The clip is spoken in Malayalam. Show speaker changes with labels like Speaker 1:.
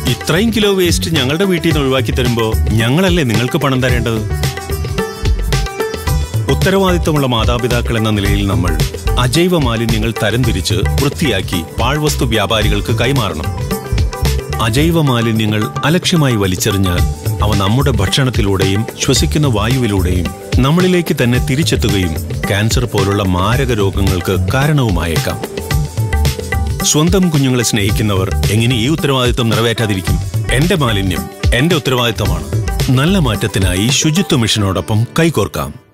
Speaker 1: ഇത്രയും കിലോ വേസ്റ്റ് ഞങ്ങളുടെ വീട്ടിൽ നിന്ന് ഒഴിവാക്കി തരുമ്പോ ഞങ്ങളല്ലേ നിങ്ങൾക്ക് പണം തരേണ്ടത് ഉത്തരവാദിത്തമുള്ള മാതാപിതാക്കൾ എന്ന നിലയിൽ നമ്മൾ അജൈവ മാലിന്യങ്ങൾ തരംതിരിച്ച് വൃത്തിയാക്കി പാഴ്വസ്തു വ്യാപാരികൾക്ക് കൈമാറണം അജൈവ മാലിന്യങ്ങൾ അലക്ഷ്യമായി വലിച്ചെറിഞ്ഞാൽ അവ നമ്മുടെ ഭക്ഷണത്തിലൂടെയും ശ്വസിക്കുന്ന വായുവിലൂടെയും നമ്മളിലേക്ക് തന്നെ തിരിച്ചെത്തുകയും ക്യാൻസർ പോലുള്ള മാരക രോഗങ്ങൾക്ക് കാരണവുമായേക്കാം സ്വന്തം കുഞ്ഞുങ്ങളെ സ്നേഹിക്കുന്നവർ എങ്ങനെ ഈ ഉത്തരവാദിത്തം നിറവേറ്റാതിരിക്കും എന്റെ മാലിന്യം എന്റെ ഉത്തരവാദിത്തമാണ് നല്ല മാറ്റത്തിനായി ശുചിത്വ മിഷനോടൊപ്പം കൈകോർക്കാം